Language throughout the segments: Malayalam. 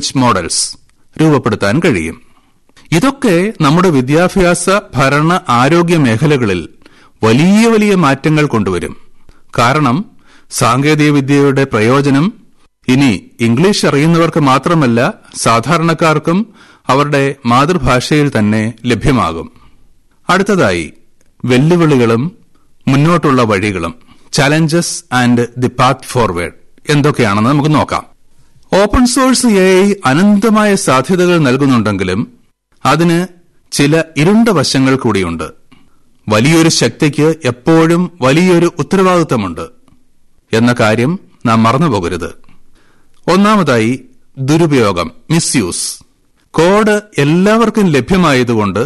മോഡൽസ് രൂപപ്പെടുത്താൻ കഴിയും ഇതൊക്കെ നമ്മുടെ വിദ്യാഭ്യാസ ഭരണ ആരോഗ്യ മേഖലകളിൽ വലിയ വലിയ മാറ്റങ്ങൾ കൊണ്ടുവരും കാരണം സാങ്കേതികവിദ്യയുടെ പ്രയോജനം ഇനി ഇംഗ്ലീഷ് അറിയുന്നവർക്ക് മാത്രമല്ല സാധാരണക്കാർക്കും അവരുടെ മാതൃഭാഷയിൽ തന്നെ ലഭ്യമാകും അടുത്തതായി വെല്ലുവിളികളും മുന്നോട്ടുള്ള വഴികളും challenges and the path forward എന്തൊക്കെയാണെന്ന് നമുക്ക് നോക്കാം ഓപ്പൺ സോഴ്സ് എ ഐ അനന്തമായ സാധ്യതകൾ നൽകുന്നുണ്ടെങ്കിലും അതിന് ചില ഇരുണ്ട വശങ്ങൾ കൂടിയുണ്ട് വലിയൊരു ശക്തിക്ക് എപ്പോഴും വലിയൊരു ഉത്തരവാദിത്തമുണ്ട് എന്ന കാര്യം നാം മറന്നുപോകരുത് ഒന്നാമതായി ദുരുപയോഗം മിസ്യൂസ് കോഡ് എല്ലാവർക്കും ലഭ്യമായതുകൊണ്ട്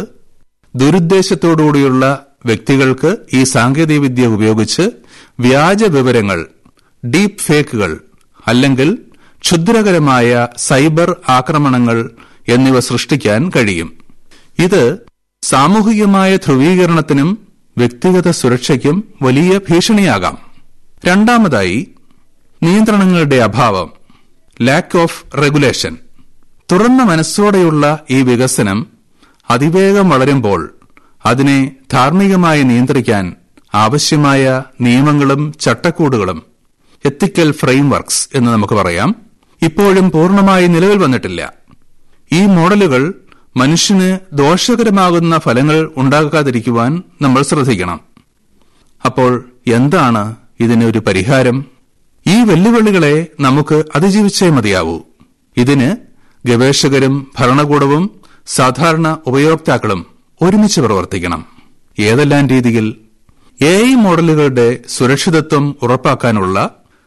ദുരുദ്ദേശത്തോടുകൂടിയുള്ള വ്യക്തികൾക്ക് ഈ സാങ്കേതികവിദ്യ ഉപയോഗിച്ച് വ്യാജ വിവരങ്ങൾ ഡീപ് ഫേക്കുകൾ അല്ലെങ്കിൽ ക്ഷുദ്രകരമായ സൈബർ ആക്രമണങ്ങൾ എന്നിവ സൃഷ്ടിക്കാൻ കഴിയും ഇത് സാമൂഹികമായ ധ്രുവീകരണത്തിനും വ്യക്തിഗത സുരക്ഷയ്ക്കും വലിയ ഭീഷണിയാകാം രണ്ടാമതായി നിയന്ത്രണങ്ങളുടെ അഭാവം ലാക്ക് ഓഫ് റെഗുലേഷൻ തുറന്ന മനസ്സോടെയുള്ള ഈ വികസനം അതിവേഗം വളരുമ്പോൾ അതിനെ ധാർമ്മികമായി നിയന്ത്രിക്കാൻ ആവശ്യമായ നിയമങ്ങളും ചട്ടക്കൂടുകളും എത്തിക്കൽ ഫ്രെയിംവർക്സ് എന്ന് നമുക്ക് പറയാം ഇപ്പോഴും പൂർണ്ണമായി നിലവിൽ വന്നിട്ടില്ല ഈ മോഡലുകൾ മനുഷ്യന് ദോഷകരമാകുന്ന ഫലങ്ങൾ ഉണ്ടാകാതിരിക്കുവാൻ നമ്മൾ ശ്രദ്ധിക്കണം അപ്പോൾ എന്താണ് ഇതിനൊരു പരിഹാരം ഈ വെല്ലുവിളികളെ നമുക്ക് അതിജീവിച്ചേ മതിയാവൂ ഇതിന് ഗവേഷകരും ഭരണകൂടവും സാധാരണ ഉപയോക്താക്കളും ഒരുമിച്ച് പ്രവർത്തിക്കണം ഏതെല്ലാം രീതിയിൽ എ ഐ മോഡലുകളുടെ സുരക്ഷിതത്വം ഉറപ്പാക്കാനുള്ള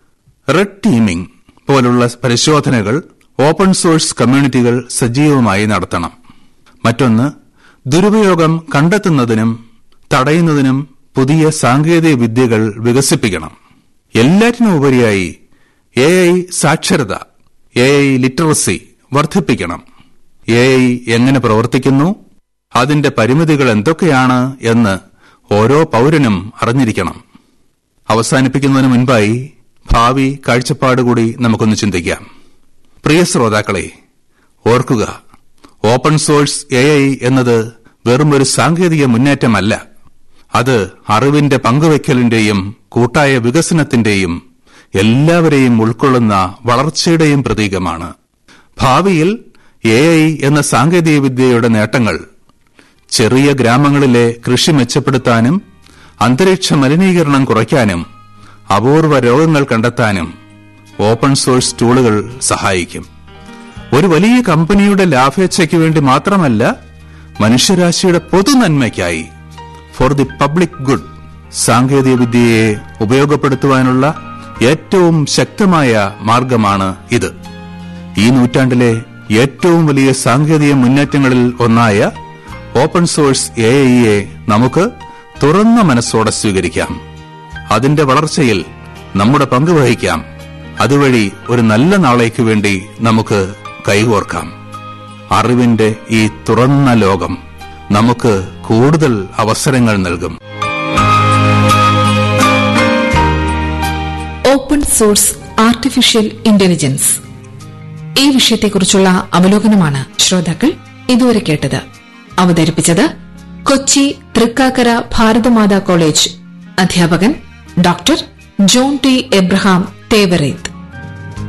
റെഡ് ടീമിംഗ് പോലുള്ള പരിശോധനകൾ ഓപ്പൺ സോഴ്സ് കമ്മ്യൂണിറ്റികൾ സജീവമായി നടത്തണം മറ്റൊന്ന് ദുരുപയോഗം കണ്ടെത്തുന്നതിനും തടയുന്നതിനും പുതിയ സാങ്കേതിക വിദ്യകൾ വികസിപ്പിക്കണം എല്ലാറ്റിനും ഉപരിയായി എ ഐ സാക്ഷരത എ ഐ ലിറ്ററസി വർദ്ധിപ്പിക്കണം എ ഐ എങ്ങനെ പ്രവർത്തിക്കുന്നു അതിന്റെ പരിമിതികൾ എന്തൊക്കെയാണ് എന്ന് ഓരോ പൌരനും അറിഞ്ഞിരിക്കണം അവസാനിപ്പിക്കുന്നതിന് മുൻപായി ഭാവി കാഴ്ചപ്പാട് കൂടി നമുക്കൊന്ന് ചിന്തിക്കാം പ്രിയ ശ്രോതാക്കളെ ഓർക്കുക ഓപ്പൺ സോഴ്സ് എ ഐ എന്നത് വെറും ഒരു സാങ്കേതിക മുന്നേറ്റമല്ല അത് അറിവിന്റെ പങ്കുവയ്ക്കലിന്റെയും കൂട്ടായ വികസനത്തിന്റെയും എല്ലാവരെയും ഉൾക്കൊള്ളുന്ന വളർച്ചയുടെയും പ്രതീകമാണ് ഭാവിയിൽ എ ഐ എന്ന സാങ്കേതികവിദ്യയുടെ നേട്ടങ്ങൾ ചെറിയ ഗ്രാമങ്ങളിലെ കൃഷി മെച്ചപ്പെടുത്താനും അന്തരീക്ഷ മലിനീകരണം കുറയ്ക്കാനും അപൂർവ രോഗങ്ങൾ കണ്ടെത്താനും ഓപ്പൺ സോഴ്സ് ടൂളുകൾ സഹായിക്കും ഒരു വലിയ കമ്പനിയുടെ ലാഭേച്ഛയ്ക്ക് വേണ്ടി മാത്രമല്ല മനുഷ്യരാശിയുടെ പൊതുനന്മയ്ക്കായി ഫോർ ദി പബ്ലിക് ഗുഡ് സാങ്കേതികവിദ്യയെ ഉപയോഗപ്പെടുത്തുവാനുള്ള ഏറ്റവും ശക്തമായ മാർഗമാണ് ഇത് ഈ നൂറ്റാണ്ടിലെ ഏറ്റവും വലിയ സാങ്കേതിക മുന്നേറ്റങ്ങളിൽ ഒന്നായ ഓപ്പൺ സോഴ്സ് എ ഐയെ നമുക്ക് തുറന്ന മനസ്സോടെ സ്വീകരിക്കാം അതിന്റെ വളർച്ചയിൽ നമ്മുടെ പങ്ക് വഹിക്കാം അതുവഴി ഒരു നല്ല നാളേക്ക് വേണ്ടി നമുക്ക് കൈകോർക്കാം അറിവിന്റെ ഈ തുറന്ന ലോകം നമുക്ക് കൂടുതൽ അവസരങ്ങൾ നൽകും ഓപ്പൺ സോഴ്സ് ആർട്ടിഫിഷ്യൽ ഇന്റലിജൻസ് ഈ വിഷയത്തെക്കുറിച്ചുള്ള അവലോകനമാണ് ശ്രോതാക്കൾ ഇതുവരെ കേട്ടത് അവതരിപ്പിച്ചത് കൊച്ചി തൃക്കാക്കര ഭാരതമാതാ കോളേജ് അധ്യാപകൻ ഡോക്ടർ ജോൺ ടി എബ്രഹാം തേവറേത്ത്